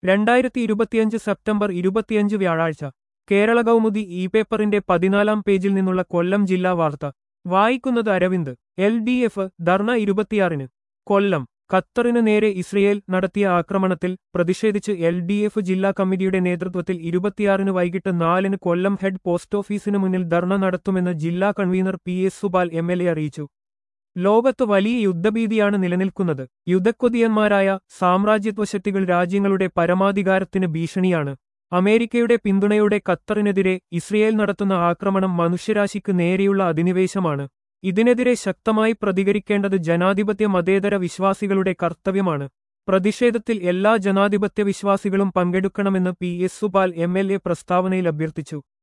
രണ്ടായിരത്തി ഇരുപത്തിയഞ്ച് സെപ്റ്റംബർ ഇരുപത്തിയഞ്ച് വ്യാഴാഴ്ച കേരള കൗമുദി ഇ പേപ്പറിന്റെ പതിനാലാം പേജിൽ നിന്നുള്ള കൊല്ലം ജില്ലാ വാർത്ത വായിക്കുന്നത് Aravind L D F dharna ഇരുപത്തിയാറിന് കൊല്ലം ഖത്തറിന് നേരെ ഇസ്രയേൽ നടത്തിയ ആക്രമണത്തിൽ പ്രതിഷേധിച്ച് എൽ ഡി എഫ് ജില്ലാ കമ്മിറ്റിയുടെ നേതൃത്വത്തിൽ ഇരുപത്തിയാറിന് വൈകിട്ട് നാലിന് കൊല്ലം ഹെഡ് പോസ്റ്റ് ഓഫീസിനു മുന്നിൽ ധർണ നടത്തുമെന്ന് ജില്ലാ convener P S Subal M L A അറിയിച്ചു ലോകത്ത് വലിയ യുദ്ധഭീതിയാണ് നിലനിൽക്കുന്നത് യുദ്ധക്കൊതിയന്മാരായ സാമ്രാജ്യത്വശക്തികൾ രാജ്യങ്ങളുടെ പരമാധികാരത്തിന് ഭീഷണിയാണ് അമേരിക്കയുടെ പിന്തുണയോടെ ഖത്തറിനെതിരെ ഇസ്രയേൽ നടത്തുന്ന ആക്രമണം മനുഷ്യരാശിക്ക് നേരെയുള്ള അധിനിവേശമാണ് ഇതിനെതിരെ ശക്തമായി പ്രതികരിക്കേണ്ടത് ജനാധിപത്യ മതേതര വിശ്വാസികളുടെ കർത്തവ്യമാണ് പ്രതിഷേധത്തിൽ എല്ലാ ജനാധിപത്യ വിശ്വാസികളും പങ്കെടുക്കണമെന്ന് P S Supal M L A പ്രസ്താവനയിൽ അഭ്യർത്ഥിച്ചു